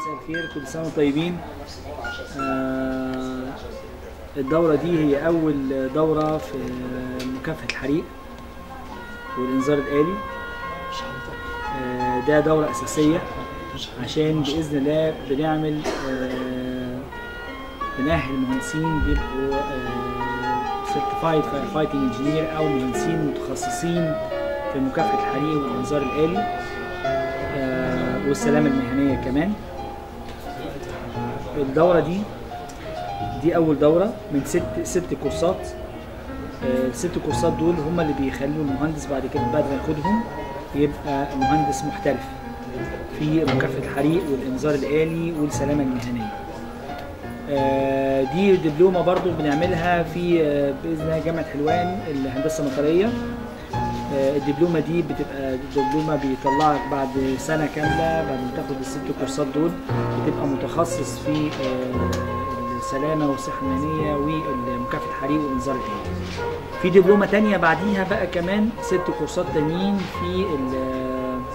مساء الخير كل سنة وانتم طيبين آه الدورة دي هي أول دورة في مكافحة الحريق والإنذار الآلي آه ده دورة أساسية عشان بإذن الله بنعمل آه بنأهل مهندسين بيبقوا سيرتيفايد فاير فايتنج انجينير أو مهندسين متخصصين في مكافحة الحريق والإنذار الآلي آه والسلامة المهنية كمان الدورة دي دي أول دورة من ست ست كورسات آه، الست كورسات دول هم اللي بيخلوا المهندس بعد كده بعد ما ياخدهم يبقى مهندس محترف في مكافحة الحريق والإنذار الآلي والسلامة المهنية. آه، دي دبلومة برضو بنعملها في آه، بإذن الله جامعة حلوان الهندسة المطرية. آه، الدبلومة دي بتبقى دبلومة بيطلعك بعد سنة كاملة بعد ما تاخد الست كورسات دول بتبقى متخصص في آه، السلامة والصحة المهنية ومكافحة الحريق والإنذار الآلي. في دبلومة تانية بعديها بقى كمان ست كورسات تانيين في ال-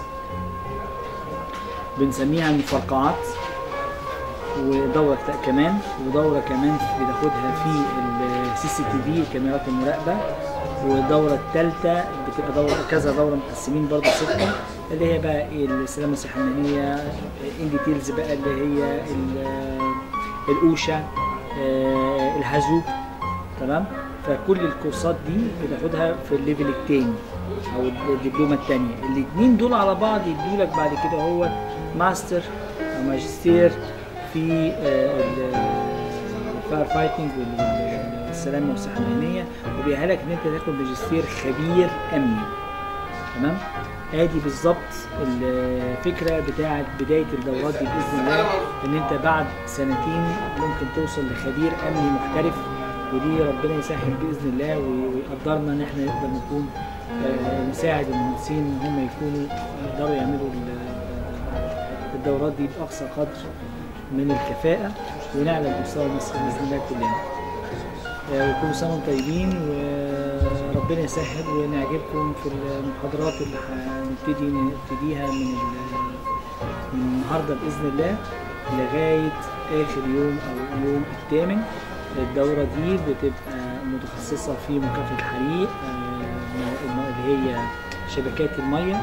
بنسميها المفرقعات ودورة كمان ودورة كمان بناخدها في السي سي تي في كاميرات المراقبة والدورة الثالثة بتبقى دورة كذا دورة مقسمين برضه ستة اللي هي بقى إيه السلامة والصحة المهنية ان ديتيلز بقى اللي هي ال- الأوشة آه، الهزوب تمام فكل الكورسات دي بتاخدها في الليفل التاني او الدبلومه التانيه الاثنين دول على بعض يدوا لك بعد كده هو ماستر او ماجستير في الفاير فايتنج والسلامه والصحه المهنيه وبيأهلك ان انت تاخد ماجستير خبير امني تمام ادي بالظبط الفكره بتاعه بدايه الدورات دي باذن الله ان انت بعد سنتين ممكن توصل لخبير امني محترف ودي ربنا يسهل باذن الله ويقدرنا ان احنا نقدر نكون آه، نساعد المهندسين ان هم يكونوا يقدروا يعملوا ال- الدورات دي باقصى قدر من الكفاءه ونعلى مستوى مصر باذن الله كلنا. آه، وكل سنه وانتم طيبين وربنا يسهل ونعجبكم في المحاضرات اللي هنبتدي نبتديها من ال- من النهارده باذن الله لغايه اخر يوم او اليوم الثامن الدورة دي بتبقى متخصصة في مكافحة الحريق آه، اللي هي شبكات المية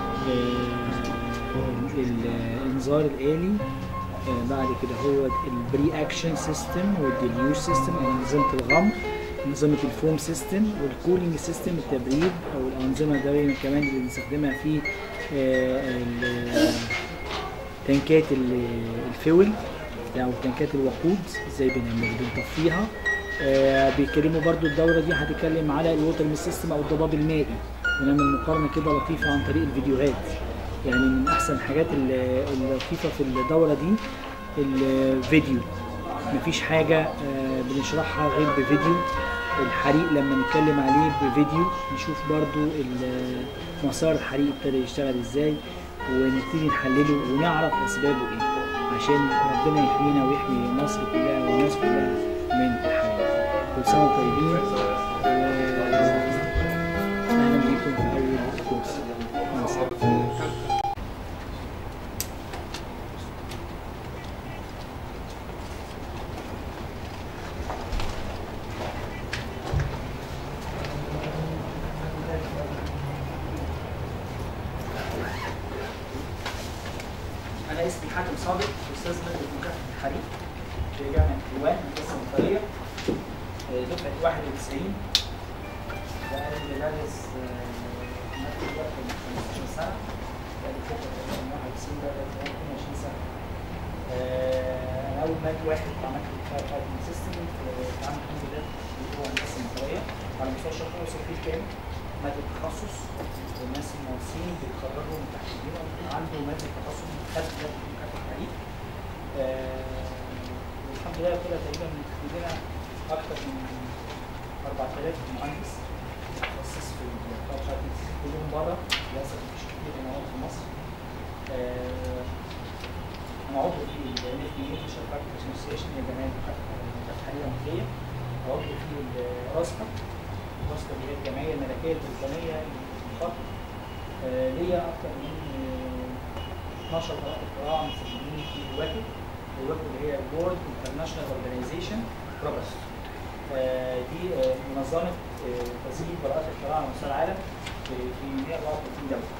آه، الإنذار الآلي آه، بعد كده هو البري اكشن سيستم والديليوش سيستم او انظمه الغمر انظمه الفوم سيستم والكولينج سيستم التبريد او الانظمه دايما كمان اللي بنستخدمها في آه، ال- تنكات ال- الفول او تنكات الوقود ازاي بنعمل بنطفيها آه بيتكلموا برضو الدوره دي هتتكلم على الووتر ميل سيستم او الضباب المائي ونعمل مقارنه كده لطيفه عن طريق الفيديوهات يعني من احسن الحاجات ال- اللطيفه في الدوره دي الفيديو مفيش حاجه آه بنشرحها غير بفيديو الحريق لما نتكلم عليه بفيديو نشوف برضو ال- مسار الحريق ابتدى يشتغل ازاي ونبتدي نحلله ونعرف اسبابه ايه عشان ربنا يحمينا ويحمي مصر كلها والناس كلها من الحريق كل سنه وانتم طيبين واهلا بيكم في اول كورس مع السلامه انا اسمي حاتم صادق استاذ ماده مكافحه الحريق في جامعه حلوان هندسه مطريه آه، دفعه 91 بقالي بدرس آه، ماده دلوقتي من 15 سنه بقالي فوق من 91 بقالي 22 سنه آه، انا اول ماده واحد عملت فاير فايتنج سيستم في عام الحمد لله اللي هو هندسه مطريه على مستوى الشرق الاوسط فيه كام ماده تخصص والناس المهندسين بيتخرجوا من تحت ايدينا عنده ماده تخصص خد ماده مكافحه الحريق آه، والحمد لله كده تقريبا من تحت ايدينا اكثر من 4000 مهندس متخصص في الفاير فايتنج كلهم بره للاسف مفيش كتير هنا في مصر آه، انا عضو في ال اف بي اي شركات اسوسيشن هي جمعيه مكافحه الحريق الامريكيه عضو في الراسكا الراسكا اللي هي الجمعيه الملكيه البريطانيه للخط آه، ليا اكثر من 12 براءه اختراع مسجلين في الواكب الواكب اللي هي World International Organization Progress آه، دي آه، منظمه آه، تسجيل براءات الاختراع على مستوى العالم في في 134 دوله.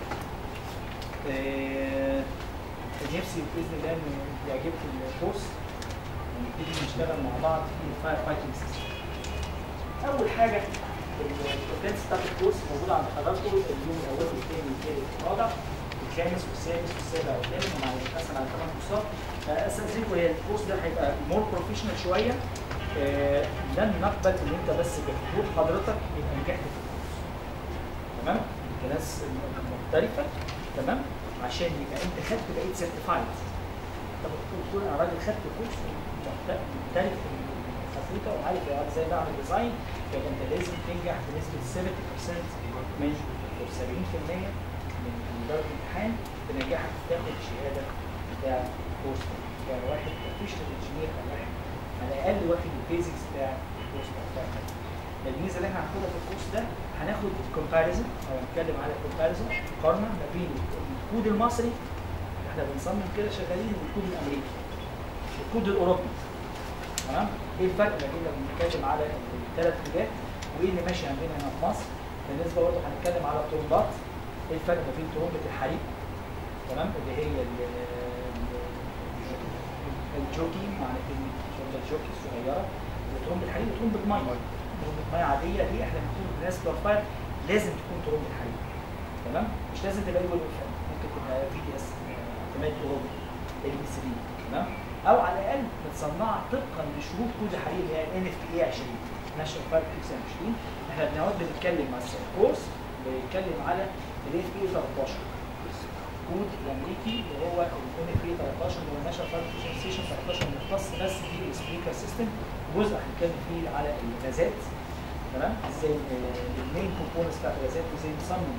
آه، نفسي باذن الله ان يعجبكم الكورس ونبتدي نشتغل مع بعض في الفاير فايتنج سيستم. اول حاجه الكونتنتس بتاعت الكورس موجوده عند حضراتكم اليوم الاول والثاني والثالث والرابع الخامس والسادس والسابع والثامن ومع القسم على ثمان كورسات آه، استاذنكم هي الكورس ده هيبقى مور بروفيشنال شويه آه، لن نقبل ان انت بس بحضور حضرتك يبقى نجحت في الكورس تمام كناس مختلفه تمام عشان يبقى انت خدت بقيت سيرتيفايد طب تقول انا راجل خدت كورس محت- محترف في الخريطه وعارف ازاي بعمل ديزاين يبقى انت لازم تنجح بنسبه 70% من او 70% من من درجه الامتحان بنجاحك تاخد الشهاده بتاع الكورس ده يعني واحد بروفيشنال انجينير او واحد على الاقل واخد البيزكس بتاع الكورس ده بتاعك. الميزه اللي احنا هناخدها في الكورس ده هناخد كومباريزن او هنتكلم على كومباريزن مقارنه ما بين الكود المصري احنا بنصمم كده شغالين والكود الامريكي الكود الاوروبي تمام ايه الفرق ما بين لما بنتكلم على الثلاث كودات وايه اللي ماشي عندنا هنا في مصر بالنسبه برضه هنتكلم على الطرمبات ايه الفرق ما بين طرمبه الحريق تمام اللي هي ال- ال- الجوكي معنى كلمه طرمبه الجوكي الصغيره وطرمبه الحريق وطرمبه ميه طرمبه ميه عاديه دي احنا بنقول الناس بتوع الفاير لازم تكون طرمبه حريق تمام مش لازم تبقى ايوه ممكن تبقى في دي اس اعتماد اوروبي ال بي 3 تمام او على الاقل متصنعه طبقا لشروط كود الحريق اللي هي ان اف بي اي 20 ناشونال فاير 20 احنا بنقعد بنتكلم مع الكورس بنتكلم على ال اف بي اي 13 كود الامريكي اللي هو ال اف بي 13 اللي هو ناشونال فاير ستيشن 13 مختص بس بالسبيكر سيستم جزء هنتكلم فيه على الغازات تمام ازاي المين كومبوننتس بتاعت الغازات وازاي نصمم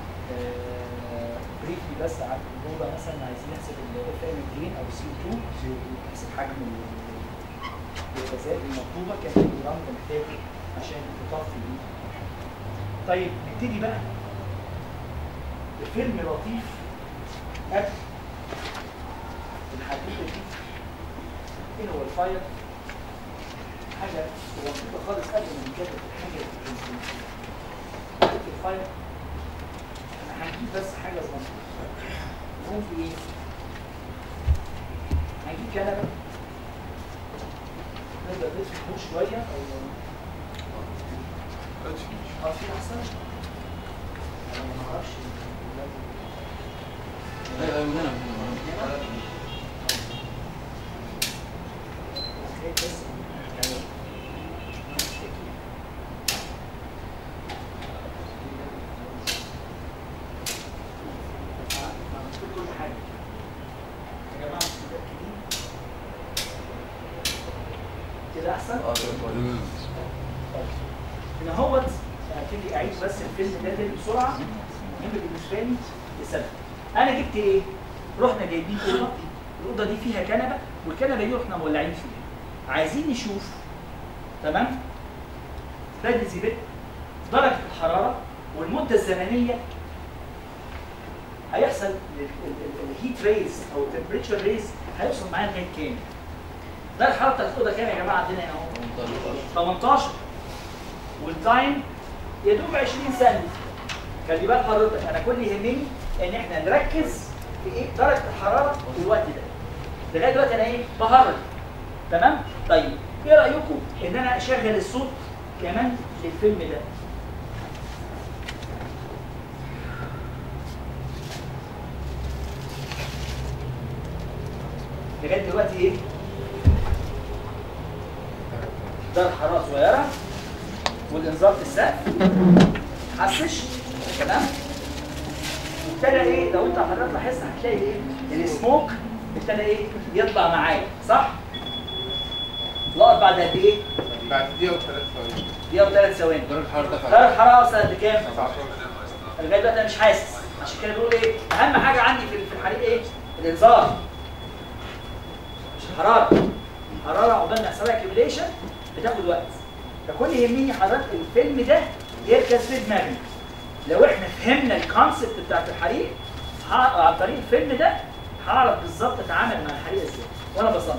بريفلي بس على الموضوع مثلا عايزين نحسب الاف ام 2 او سي 2 نحسب حجم ال- الغازات المطلوبه كان في الجرام ده محتاج عشان تطفي بيه طيب نبتدي بقى بفيلم لطيف قبل الحديثه دي ايه هو الفاير حاجه بسيطه خالص قبل ما نتكلم في الحاجه اللي الفاير انا هنجيب بس حاجه صغيره نقوم بايه؟ هنجيب كنبه نقدر ندخل شويه او اه في احسن انا ما اعرفش اوكي بس يعني عملت كل حاجه يا جماعه مش متاكدين كده احسن؟ طيب هنا هوت هبتدي اعيد بس الفيلم ده تاني بسرعه مهم بالنسبه لي لسبب انا جبت ايه؟ رحنا جايبين اوضه الاوضه دي فيها كنبه والكنبه دي رحنا مولعين فيها عايزين نشوف تمام بدري زي بت درجه الحراره والمده الزمنيه هيحصل الهيت ريز او التمبريتشر ريز هيوصل معايا لغايه كام؟ ده الحراره بتاعت الاوضه كام يا جماعه عندنا هنا اهو 18 والتايم يا دوب 20 ثانيه خلي بال حضرتك انا كل اللي يهمني ان احنا نركز في ايه درجه الحراره في الوقت ده لغايه دلوقتي انا ايه بهرج تمام طيب ايه رايكم ان انا اشغل الصوت كمان للفيلم ده لغايه دلوقتي ايه درجه حراره صغيره والانذار في السقف حسش تمام ابتدى ايه لو انت حضرتك لاحظت هتلاقي ايه السموك ابتدى ايه يطلع معايا صح؟ لقط بعد قد ايه؟ بعد دقيقة وثلاث ثواني دقيقه وثلاث ثواني درجة الحرارة درجه ارتفعت الحراره وصلت لكام؟ 19 لغايه دلوقتي انا مش حاسس عشان كده بقول ايه اهم حاجه عندي في في الحريق ايه الانذار مش الحراره الحراره عقبال ما يحصل لها كيميليشن بتاخد وقت فكل يهمني حضرتك الفيلم ده يركز في دماغنا لو احنا فهمنا الكونسبت بتاعت الحريق ه- عن طريق الفيلم ده هعرف بالظبط اتعامل مع الحريقه ازاي وانا بصنع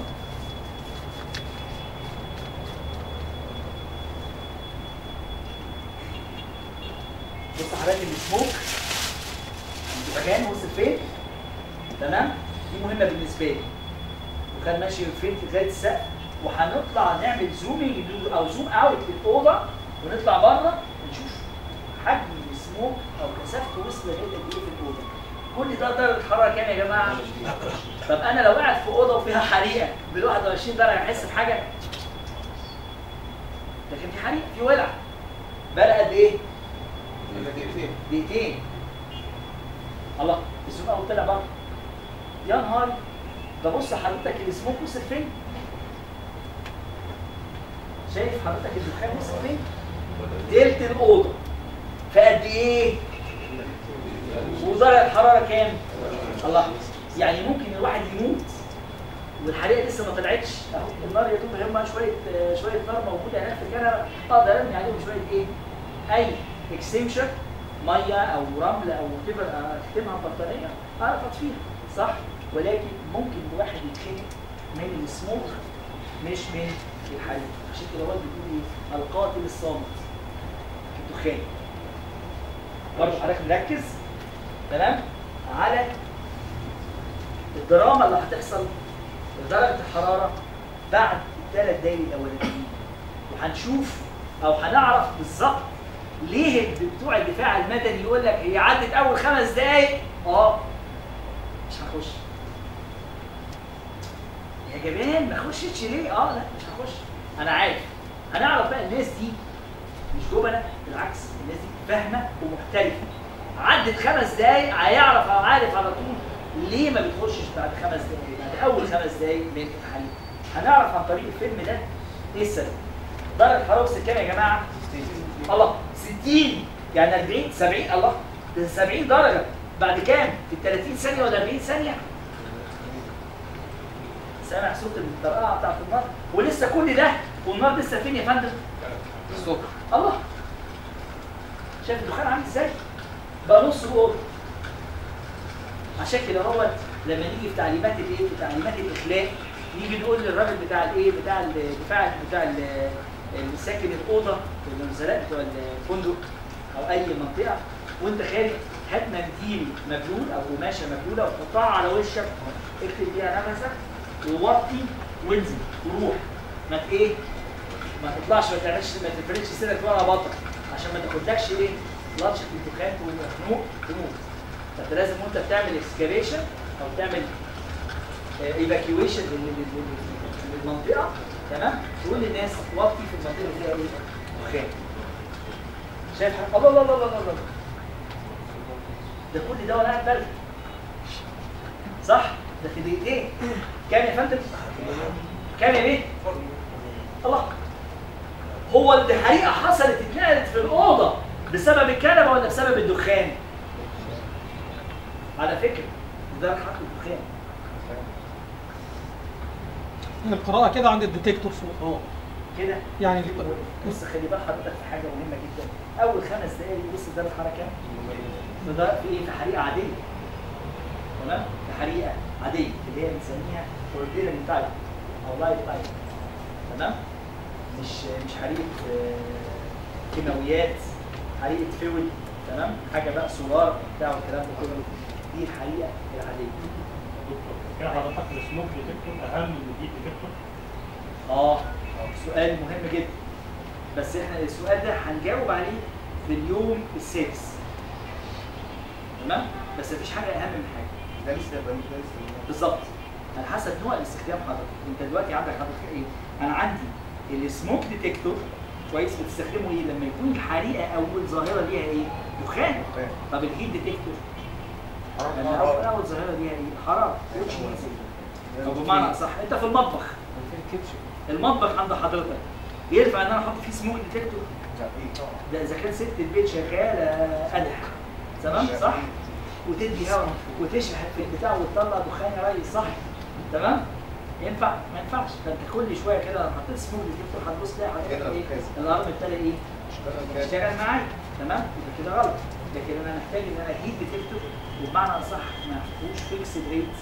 بص حضرتك السموك الدخان وصل فين تمام دي مهمه بالنسبه لي وكان ماشي فين في لغايه السقف وهنطلع نعمل زومينج او زوم اوت للاوضه ونطلع بره نشوف حجم السموك او كثافته وصل لغايه قد ايه في الاوضه كل ده درجه حراره كام يا جماعه؟ طب انا لو قاعد في اوضه وفيها حريقه بال 21 درجه هحس بحاجه؟ لكن في حريقه في ولع بقى قد ايه؟ ولا دقيقتين دقيقتين الله الزوم اوت طلع بره يا نهاري ده بص حضرتك السموك وصل فين؟ شايف حضرتك الدخان وصل فين؟ تلت الاوضه في قد ايه؟ ودرجه الحراره كام؟ الله يعني ممكن الواحد يموت والحريقه لسه ما طلعتش اهو النار يا دوب هم شويه آه، شويه نار موجوده هناك في الكنبه اقدر ارمي عليهم شويه ايه؟ اي اكستنشر ميه او رمل او كبر اختمها ببطاريه اعرف اطفيها صح؟ ولكن ممكن الواحد يتخنق من السموك مش من الحريق عشان كده هو بيقول ايه؟ القاتل الصامت الدخان برضه حضرتك مركز تمام على الدراما اللي هتحصل بدرجه الحراره بعد الثلاث دقايق الاولانيين وهنشوف او هنعرف بالظبط ليه بتوع الدفاع المدني يقول لك هي عدت اول خمس دقايق اه مش هخش يا جماعه ما خشتش ليه اه لا مش هخش انا عارف هنعرف بقى الناس دي مش جبنة بالعكس الناس دي فاهمه ومحترفه عدت خمس دقايق هيعرف او عارف على طول ليه ما بتخشش بعد خمس دقايق بعد اول خمس دقايق من الحليب هنعرف عن طريق الفيلم ده ايه السبب درجه حراره وصلت كام يا جماعه الله 60 يعني 40 70 الله ده 70 درجه بعد كام في 30 ثانيه ولا 40 ثانيه سامع صوت الطرقعه بتاعت النار ولسه كل ده والنار لسه فين يا فندم الصبح الله شايف الدخان عامل ازاي بقى نص الاوضه عشان كده هو لما نيجي في تعليمات الايه في تعليمات الاخلاء نيجي نقول للراجل بتاع الايه بتاع الدفاع بتاع ال- اللي ساكن الاوضه النزلاء بتوع الفندق او اي منطقه وانت خارج هات منديل مبلول او قماشه مبلوله وحطها على وشك اكتب بيها نفسك ووطي وانزل وروح ما ت- ايه ما تطلعش ما تعملش ما تفردش سنك ورا بطنك عشان ما تاخدلكش ايه لطشه الدخان ومخنوق تموت فانت لازم وانت بتعمل اكسكافيشن او تعمل ايفاكيويشن للمنطقه تمام تقول للناس وطي في المنطقه اللي فيها ايه دخان شايف حاجة؟ الله الله الله الله الله ده كل ده ولا قاعد برد صح ده في دقيقتين كام يا فندم كام يا بيه الله هو الحريقه حصلت اتنقلت في الاوضه بسبب الكنبه ولا بسبب الدخان على فكره ده حق الدخان القراءة كده عند الديتكتور فوق اه كده يعني بص خلي بال حضرتك في حاجه مهمه جدا اول خمس دقائق بص ده الحركه كام في ده في ايه في حريقه عاديه تمام في حريقه عاديه اللي هي بنسميها اوردينري تايب او لايف تايب تمام مش مش حريقه آه، كيماويات حريقه فيول تمام حاجه بقى سولار بتاع والكلام ده كله دي الحريقه العاديه كده حضرتك السموك ديتكتور اهم من الدي ديتكتور اه سؤال مهم جدا بس احنا السؤال ده هنجاوب عليه في اليوم السادس تمام بس مفيش حاجه اهم من حاجه ده لسه ده ده لسه بالظبط على حسب نوع الاستخدام حضرتك انت دلوقتي عندك حضرتك ايه انا عندي السموك ديتكتور كويس بتستخدمه ايه لما يكون الحريقه اول ظاهره ليها ايه دخان دخان. طب الهيت ديتكتور لما حرام اول اول ظاهره ليها ايه حراره which means- او بمعنى صح انت في المطبخ المطبخ عند حضرتك ينفع ان انا احط فيه سموك ديتكتور ده اذا كان ست البيت شغاله قدح تمام صح وتدي هواء وتشرح في البتاع وتطلع دخان يا ريس صح تمام ينفع ما ينفعش فانت كل شويه كده لما حطيت سموك ديتكتور هتبص تلاقي حضرتك يضرب ايه كذا. الارم ابتدى ايه اشتغل اشتغل معايا تمام يبقى كده غلط لكن انا محتاج ان انا هيت ديتكتور وبمعنى اصح ما فيهوش فيكسد ريت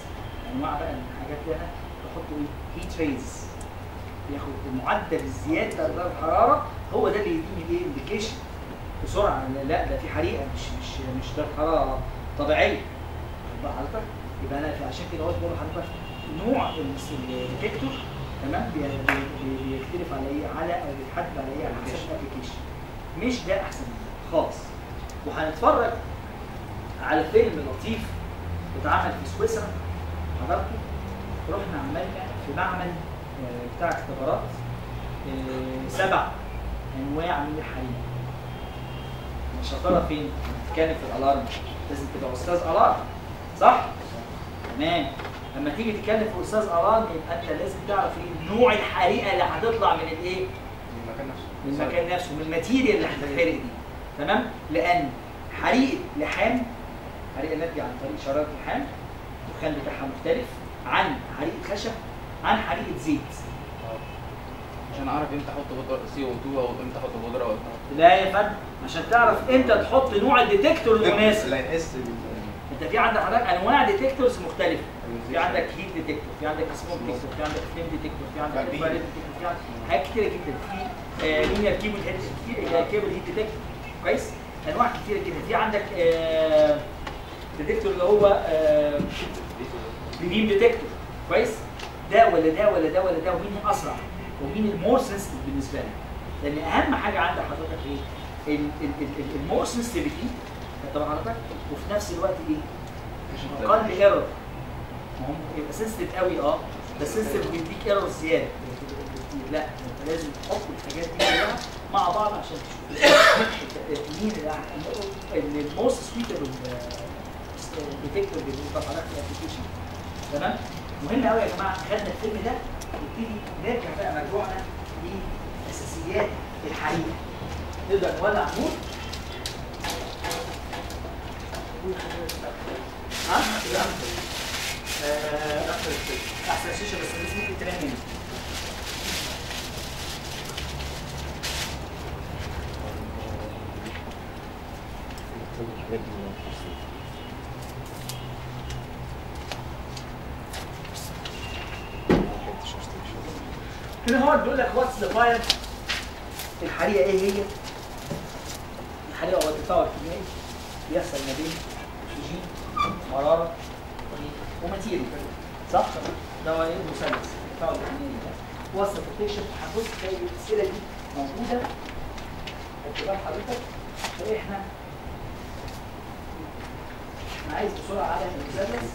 انواع بقى الحاجات دي انا بحط ايه هيت ريز بياخد معدل الزياده درجه الحراره هو ده اللي يديني ايه انديكيشن بسرعه إن لا ده في حريقه مش مش مش درجه حراره طبيعيه واخد بال حضرتك يبقى انا في- عشان كده هو بقول لحضرتك نوع الديتكتور تمام بي- بي- بي- بيختلف على ايه على او بيتحدد على ايه على حسب الابلكيشن مش ده احسن خالص وهنتفرج على فيلم لطيف اتعمل في سويسرا حضرته رحنا عملنا في معمل آه، بتاع اختبارات آه، سبع انواع من الحريق الشطاره فين؟ كانت في الالارم لازم تبقى استاذ الارم صح؟ تمام لما تيجي تتكلم في استاذ الارم يبقى انت لازم تعرف ايه نوع الحريقه اللي هتطلع من الايه؟ من المكان نفسه من المكان نفسه من الماتيريال اللي هتتحرق دي تمام لان حريقه لحام حريقه ناتجه عن طريق شراره لحام الدخان بتاعها مختلف عن حريقه خشب عن حريقه زيت عشان اعرف امتى احط بودره سي او 2 او امتى احط بودره او امتى لا يا فندم عشان تعرف امتى تحط نوع الديتكتور المناسب لا يحس انت في عندك حضرتك انواع ديتكتورز مختلفه في عندك هيت ديتكتور في عندك سموك ديتكتور في عندك فليم ديتكتور في عندك بعدين. انفراريد ديتكتور في عندك حاجات كتيره جدا في لينير كيبل هيد كتير كيبل هيت ديتكتور كويس انواع كتيره جدا في عندك ديتكتور اللي هو بيم ديتكتور كويس ده ولا ده ولا ده ولا ده ومين اسرع ومين المور سنسيتيف بالنسبه لك لان اهم حاجه عند حضرتك ايه المور سنسيتيفيتي طبعا حضرتك وفي نفس الوقت ايه اقل ايرور ما هم يبقى سنسيتيف قوي اه بس سنسيتيف بيديك ايرور زياده لا انت لازم تحط الحاجات دي كلها مع بعض عشان تشوف مين اللي الموست سويتبل ديتكتور اللي بيطلع عليك في الابلكيشن تمام مهم قوي يا جماعه خدنا الفيلم ده نبتدي نرجع بقى مرجوعنا لاساسيات الحريقه نقدر نولع نور ها؟ آه، احسن شاشه بس الناس ممكن تنام مني هنا هو بيقول لك واتس ذا فاير الحريقه ايه هي؟ الحريقه هو التفاعل الكيميائي بيحصل ما بين اكسجين حراره وماتيريال صح؟ ده هو ايه المثلث التفاعل الكيميائي ده وصف التكشف هتبص تلاقي الاسئله دي موجوده خدت بال حضرتك فاحنا انا عايز بسرعه على المثلث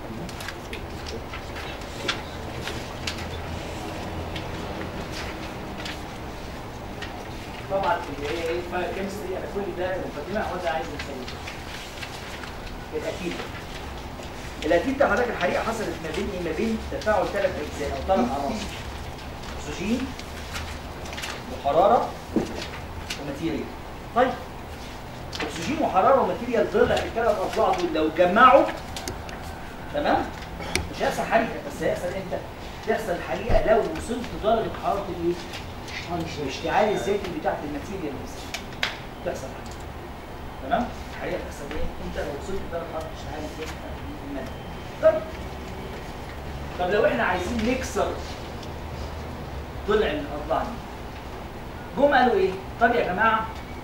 طبعا اللي هي ايه فاير كيمستري انا كل ده مقدمه هو ده عايز نسويه الاكيد الاكيد ده حضرتك الحريقه حصلت ما بين ايه ما بين تفاعل ثلاث اجزاء او ثلاث عناصر اكسجين وحراره وماتيريال طيب اكسجين وحراره وماتيريال ضلع الثلاث اضلاع دول لو اتجمعوا تمام مش هيحصل حريقه بس هيحصل امتى؟ تحصل حريقه لو وصلت درجه حراره الايه؟ الاشتعال الذاتي بتاعت الماتيريال نفسها تحصل حاجه تمام الحقيقه تحصل ايه انت لو وصلت لدرجه حراره الاشتعال الذاتي بتاعت الماده طيب طب لو احنا عايزين نكسر ضلع من الاضلاع دي جم قالوا ايه طب يا جماعه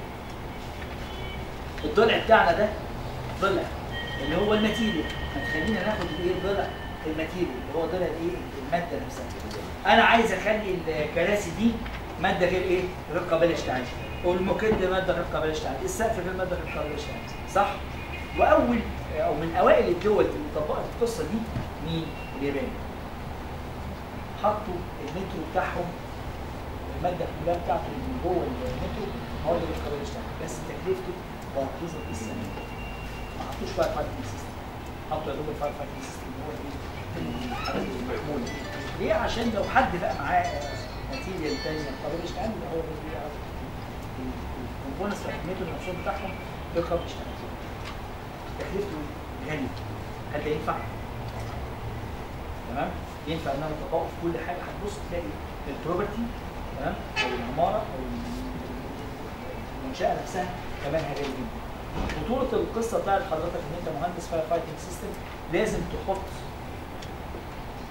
الضلع بتاعنا ده ضلع اللي هو الماتيريال هتخلينا ناخد الايه ضلع الماتيريال اللي هو ضلع الايه الماده نفسها انا عايز اخلي الكراسي دي ماده غير ايه؟ غير قابله للاشتعال والمكد ماده غير قابله للاشتعال السقف غير ماده غير قابله للاشتعال صح؟ واول او من اوائل الدول اللي طبقت القصه دي مين؟ اليابان حطوا المترو بتاعهم الماده كلها بتاعته اللي جوه المترو هو اللي غير قابله للاشتعال بس تكلفته باقظه السنه ما حطوش فاير فايتنج سيستم حطوا يا دوب الفاير فايتنج سيستم اللي هو ايه؟ الحاجات المحموله ليه؟ عشان لو حد بقى معاه ماتيريال تانية قابل اشتعال يبقى هو اللي بيعرف الكومبوننتس بتاعت الميتو النفسهم بتاعهم بيقرب يشتغل تكلفته غالية هل ده ينفع؟ تمام؟ ينفع ان انا اطبقه في كل حاجة هتبص تلاقي البروبرتي تمام؟ او العمارة او المنشأة نفسها كمان غالية جدا. خطورة القصة بتاعت حضرتك ان انت مهندس فاير فايتنج سيستم لازم تحط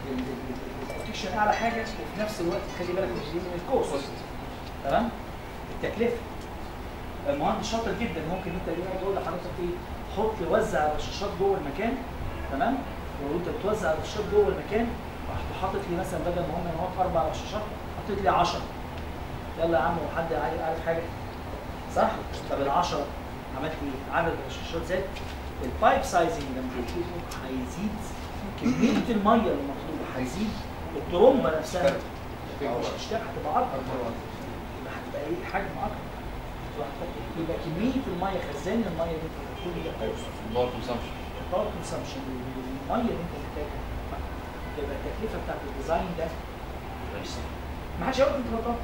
البروتكشن اعلى حاجه وفي نفس الوقت خلي بالك مش دي من الكوست تمام التكلفه المهندس شاطر جدا ممكن انت يقعد يقول لحضرتك ايه حط وزع الرشاشات جوه المكان تمام وانت بتوزع الرشاشات جوه المكان رحت حاطط لي مثلا بدل ما هم هو اربع رشاشات حطيت لي 10 يلا يا عم وحد عارف عارف حاجه صح؟ طب ال 10 عملت ايه؟ عدد الرشاشات زاد البايب سايزنج لما تشوفه هيزيد كميه الميه المطلوبه هيزيد الترومبه نفسها مش هتشتغل هتبقى اكبر يبقى هتبقى ايه حجم اكبر تروح تحط- يبقى كميه الميه خزان الميه اللي انت بتقول دي باور كونسامشن باور كونسامشن الميه اللي انت محتاجها يبقى التكلفه بتاعت الديزاين ده مش سهل ما حدش يقول انت غلطان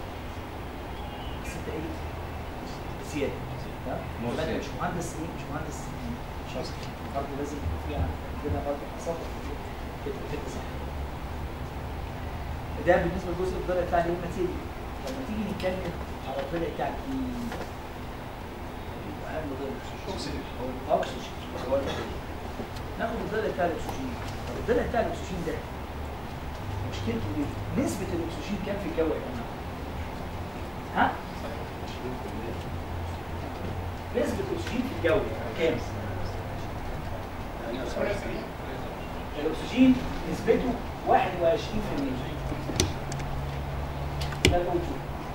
بس انت ايه زياده تمام؟ مو يبقى انت زيادة. مش مهندس ايه مش مهندس شخص برضه لازم يكون في عندنا برضه حصافه في في الديزاين ده بالنسبه للجزء الضلع بتاع الماتيريال لما تيجي نتكلم على الضلع بتاع الجيل اهم ضلع الاكسجين هو ده. ناخد الضلع بتاع الاكسجين طب الضلع بتاع الاكسجين ده مشكلته ايه؟ نسبة الاكسجين كام في الجو يا جماعة؟ ها؟ نسبة الاكسجين في الجو كام؟ الاكسجين نسبته 21% ده الاوتو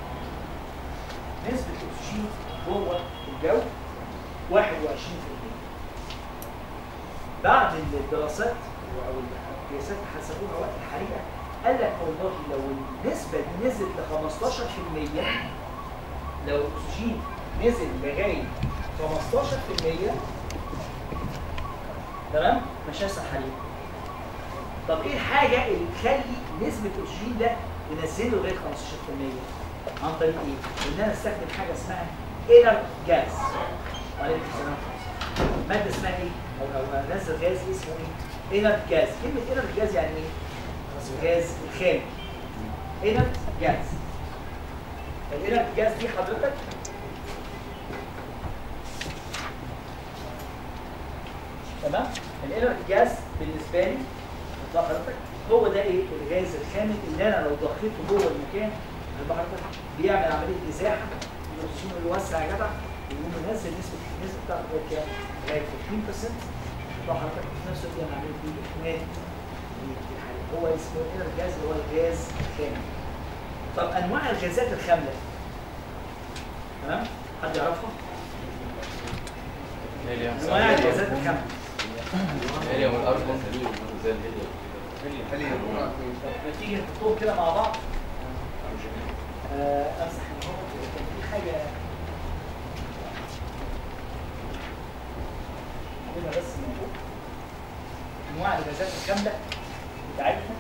نسبة الاكسجين جوه الجو 21% بعد الدراسات او القياسات اللي حسبوها وقت الحريقه قال لك والله لو النسبه دي نزلت ل 15% لو الاكسجين نزل لغايه 15% تمام مش هيحصل حريقه طب ايه الحاجه اللي تخلي نسبه الاكسجين ده تنزله لغايه 15% عن طريق ايه؟ ان انا استخدم حاجه اسمها انر جاز عليكم السلام ماده اسمها ايه؟ او او انزل غاز اسمه ايه؟ انر جاز كلمه انر جاز يعني ايه؟ غاز الخام انر جاز الانر جاز دي حضرتك تمام الانر جاز بالنسبه لي بتاع حضرتك هو ده ايه الغاز الخامل اللي انا لو ضخيته جوه المكان يبقى حضرتك بيعمل عمليه ازاحه الاكسجين اللي يوسع يا جدع يقوم منزل نسبه النسبه بتاعته لغايه كام؟ لغايه 15% يبقى حضرتك في نفس الوقت بيعمل عمليه ايه؟ احمال للحريق. هو اسمه الانر جاز اللي هو الغاز الخامل طب انواع الغازات الخامله تمام؟ حد يعرفها؟ هيليوم انواع الغازات الخامله هيليوم والارجون زي الهيليوم طب تيجي نحطهم كده مع بعض آه، امسح الهواء كان في حاجه هنا بس من فوق انواع الغازات الكامله بتاعتنا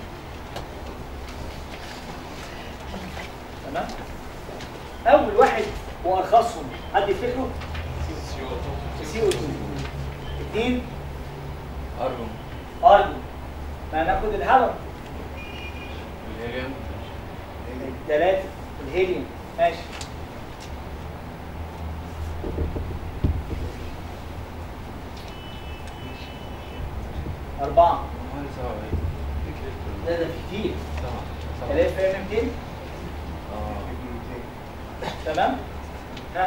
تمام اول واحد وارخصهم حد يفتكره سي او 2 اثنين ارجون ارجون ما ناخد الهواء الهيليوم ثلاثة الهيليوم ماشي أربعة مهندس هوا لا ده في كتير سبعة ثلاثة فاهم 200 اه تمام ها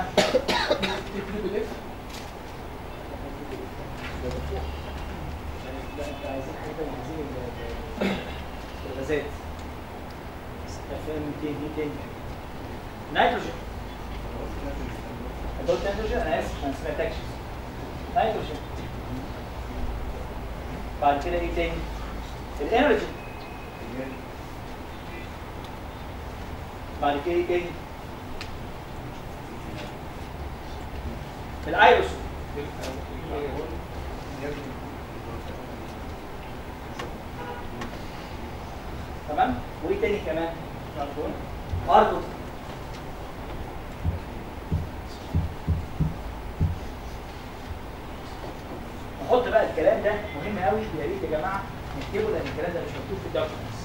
لا انت عايزين حاجة تانية، عايزين ال- ال- الغازات FM 200 دي تاني نيتروجين انت قلت نيتروجين انا اسف انا ما سمعتكش نيتروجين بعد كده ايه تاني؟ الانرجي بعد كده ايه تاني؟ الايروسول تمام وايه تاني كمان ارجو نحط بقى الكلام ده مهم قوي يا ريت يا جماعه نكتبه لان الكلام ده مش مكتوب في الدوكيومنتس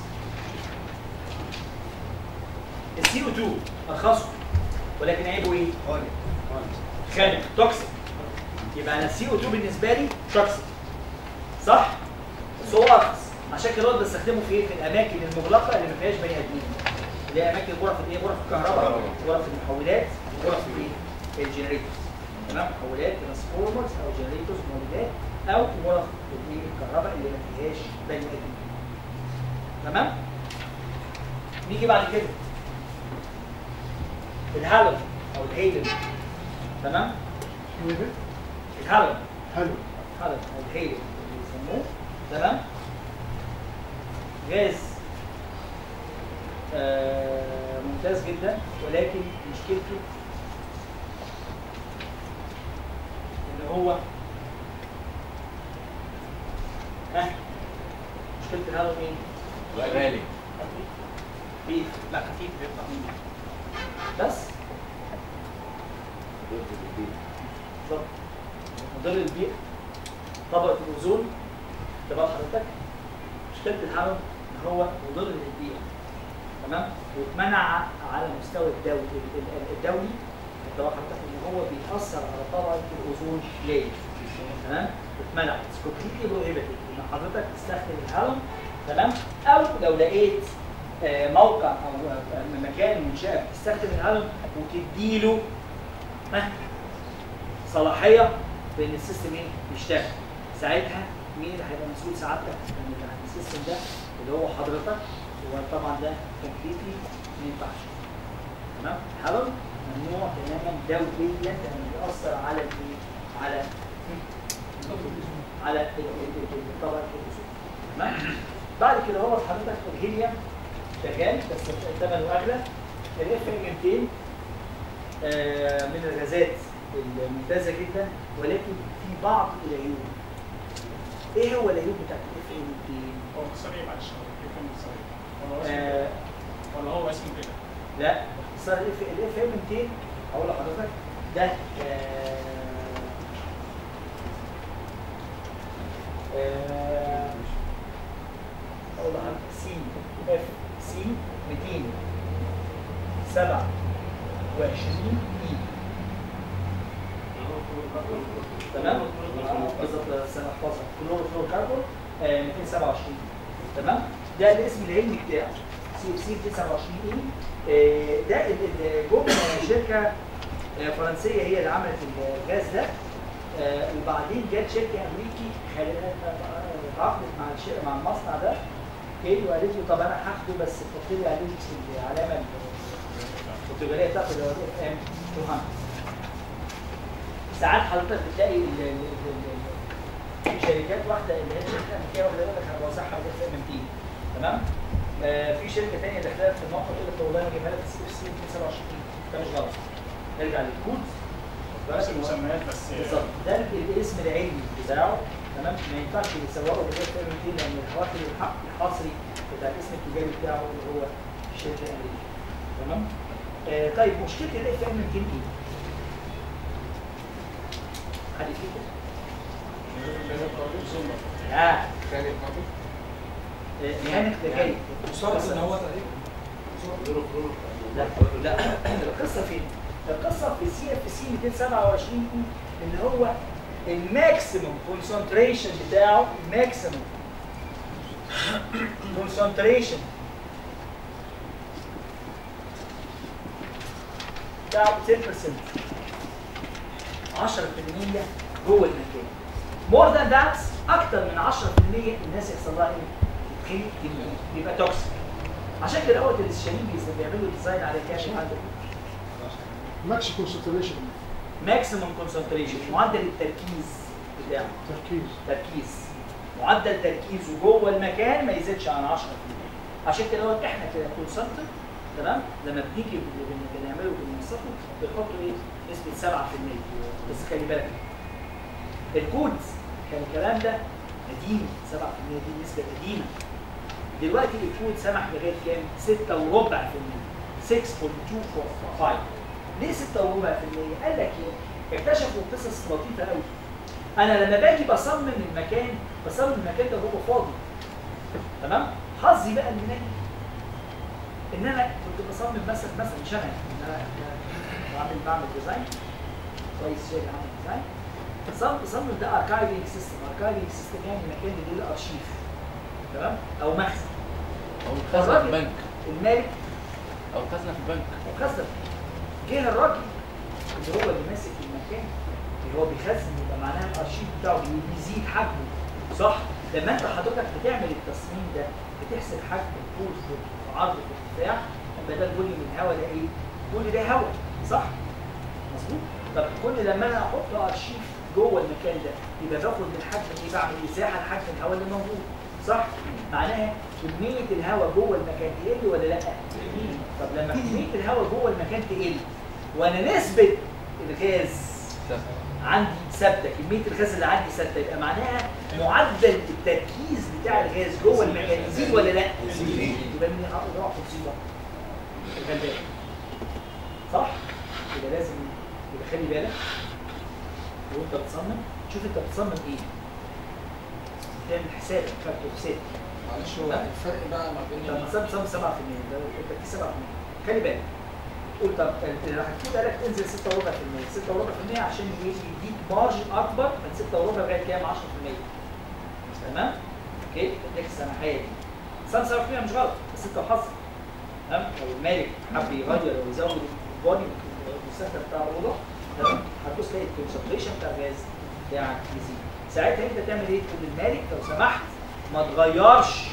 السي او 2 ارخصه ولكن عيبه ايه؟ خانق توكسيك يبقى انا السي او 2 بالنسبه لي توكسيك صح؟ بس هو ارخص عشان كده هو بستخدمه في ايه؟ في الاماكن المغلقه اللي ما فيهاش بني ادمين اللي هي اماكن غرف الايه؟ غرف الكهرباء غرف المحولات غرف الايه؟ الجنريتورز تمام محولات ترانسفورمرز او جنريتورز مولدات او غرف الايه؟ الكهرباء اللي ما فيهاش بني ادمين تمام؟ نيجي بعد كده الهالون او الهيلن تمام؟ الهالون حلو هذا الهيلي اللي بيسموه تمام غاز آه ممتاز جدا ولكن مشكلته ان هو ها مشكلة الهالو مين؟ غالي بيف لا خفيف بيبقى بس بالظبط مضر البيئة طبقة الأوزون تبقى حضرتك مشكلة الحمل إن هو مضر للبيئة تمام واتمنع على مستوى الدولي ال- ال- الدولي تبقى حضرتك إن هو بيأثر على طبقة الأوزون لاير تمام اتمنع كومبليتلي بروهيبيتد إن حضرتك تستخدم الهرم تمام أو لو لقيت آه، موقع أو آه، مكان منشأة بتستخدم الهرم وتديله ها، صلاحيه في ان السيستم ايه يشتغل ساعتها مين اللي هيبقى مسؤول سعادتك عن عن السيستم ده اللي هو حضرتك وطبعا ده كومبليتلي ما ينفعش تمام الهرم ممنوع تماما دوليا لانه بيأثر على الايه على على ال- ال- ال- الطبقه الاوزون تمام بعد كده هو حضرتك الهيليوم شغال بس ثمنه اغلى الاف ام 200 آه، من الغازات الممتازه جدا ولكن في بعض العيوب ايه هو العيوب بتاعت الاف ام هو سريع معلش هو كيف كان سريع؟ هو 200 اسمه آه كده ولا هو اسمه كده؟ لا صار الاف الاف ام 200 هقول لحضرتك ده آه آه اقول لحضرتك سي اف سي 227 اي تمام بالظبط سنه احفظها كلور فلور كاربون آه 227 تمام ده الاسم العلمي بتاعه سي اف سي 227 اي آه، ده ال- ال- جم شركه آه، فرنسيه هي اللي عملت الغاز ده آه، وبعدين جت شركه امريكي خل- آه، تعاقدت مع الشركه مع المصنع ده اوكي وقالت له طب انا هاخده بس حط لي عليه العلامه التجاريه بتاعته اللي هو اف ام 200 ساعات حضرتك بتلاقي ال- ال- ال- ال- في شركات واحده اللي هي شركه امريكيه واحده يقول لك انا بوزعها على اف ام 200 تمام آه في شركه ثانيه دخلت في الموقع تقول لك والله انا جايبها لك سي اف سي 227 ده مش غلط نرجع للكود بس المسميات بس بالظبط ده ال- الاسم العلمي بتاعه تمام ما ينفعش يصوروا بجد اف ام 200 لان الحواكم الحق الحصري بتاع الاسم التجاري بتاعه اللي هو الشركه الامريكيه تمام آه طيب مشكله الاف ام 200 ايه؟ حد يفتكر؟ اه كانت برضه كانت لكي صارت ان هو تقريبا لا لا القصه فين؟ القصه في سي اف سي 227 اي اللي هو الماكسيموم كونسنتريشن بتاعه الماكسيموم كونسنتريشن بتاعه 10% 10% جوه المكان مور ذان ذات اكتر من 10% الناس يحصل لها ايه؟ تتخنق تموت يبقى توكسيك عشان كده اول الشريك بيعملوا ديزاين على كام عدد ماكس كونسنتريشن ماكسيمم كونسنتريشن معدل التركيز بتاعه تركيز تركيز معدل تركيزه جوه المكان ما يزيدش عن 10% عشان كده هو احنا ككونسلتنت تمام لما بنيجي بن- بن- بنعمله بنوصفه بنحطه ايه نسبه 7% بس خلي بالك الكودز كان الكلام ده قديم 7% دي نسبه قديمه دلوقتي الكود سمح لغايه كام؟ 6 وربع في المية 6.245 ليه 6 وربع في المية؟ قال لك ايه؟ اكتشفوا قصص لطيفه قوي انا لما باجي بصمم المكان بصمم المكان ده هو فاضي تمام حظي بقى ان انا ان انا كنت بصمم مثلا مثلا مش انا ان انا أنا بعمل بعمل ديزاين كويس شيء عامل ديزاين صمم صمم ده اركايفنج سيستم اركايفنج سيستم يعني مكان اللي له ارشيف تمام او مخزن او خزنه في البنك المالك او خزنه في البنك مخزن جه الراجل اللي هو اللي ماسك المكان اللي هو بيخزن يبقى معناها الارشيف بتاعه بي- بيزيد حجمه صح؟ لما انت حضرتك بتعمل التصميم ده بتحسب حجم الطول في عرض في ارتفاع يبقى ده الفوليوم الهواء ده ايه؟ كل ده هواء صح؟ مظبوط؟ طب كل لما انا احط ارشيف جوه المكان ده يبقى باخد من حجم ايه؟ بعمل ازاحه لحجم الهواء اللي موجود صح؟ معناها كميه الهواء جوه المكان تقل ولا لا؟ طب لما كميه الهواء جوه المكان تقل وانا نسبه الغاز عندي ثابته كميه الغاز اللي عندي ثابته يبقى معناها معدل التركيز بتاع الغاز جوه المكان يزيد ولا لا؟ يزيد. يبقى من اقدر احط مصيبه الغلبان صح؟ يبقى لازم يبقى خلي بالك وانت بتصمم شوف انت بتصمم ايه تعمل حسابك فاكتور حساب معلش هو الفرق بقى ما بين طب مثلا تصمم 7% ده انت في 7% خلي بالك قول طب انت راح تجيب بالك تنزل 6 وربع في المية 6 وربع في المية عشان يديك مارجن اكبر من 6 وربع لغايه كام 10% تمام اوكي اديك السماحيه دي سام 7% مش غلط بس انت وحظك تمام لو المالك حب يغير او يزود الفوليوم المستخدم بتاع الاوضه تمام هتبص تلاقي الكونسنتريشن بتاع الغاز بتاعك يزيد ساعتها انت تعمل ايه؟ تقول للمالك لو سمحت ما تغيرش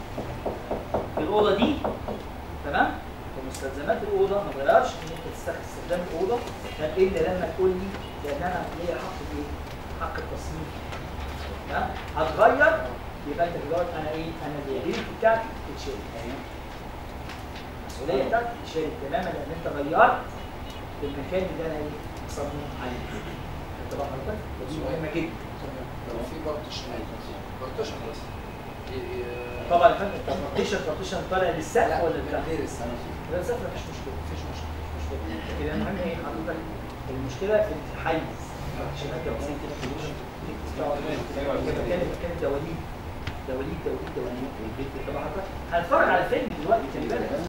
في الاوضه دي تمام في مستلزمات الاوضه ما تغيرش ان انت تستخدم استخدام الاوضه تمام الا لما تقول لي لان انا ليا حق الايه؟ حق التصميم تمام هتغير يبقى انت دلوقتي انا ايه؟ انا اليابيلتي بتاعتي تتشال المسؤوليه بتاعتي تتشال تماما لان انت غيرت المكان اللي انا ايه؟ مصمم عليه انت بقى حضرتك ودي مهمه جدا لو في بارتيشن بارتيشن بس طبعا يا فندم انت بارتيشن بارتيشن طالع للسقف ولا بتاع؟ غير السنه لا السقف مفيش مشكله مفيش مشكله مفيش مشكله لكن المهم ايه حضرتك المشكله في الحيز عشان انت بسيط كده في الوش مكان مكان دواليب دواليب دواليب دواليب طب حضرتك هنتفرج على فيلم دلوقتي خلي بالك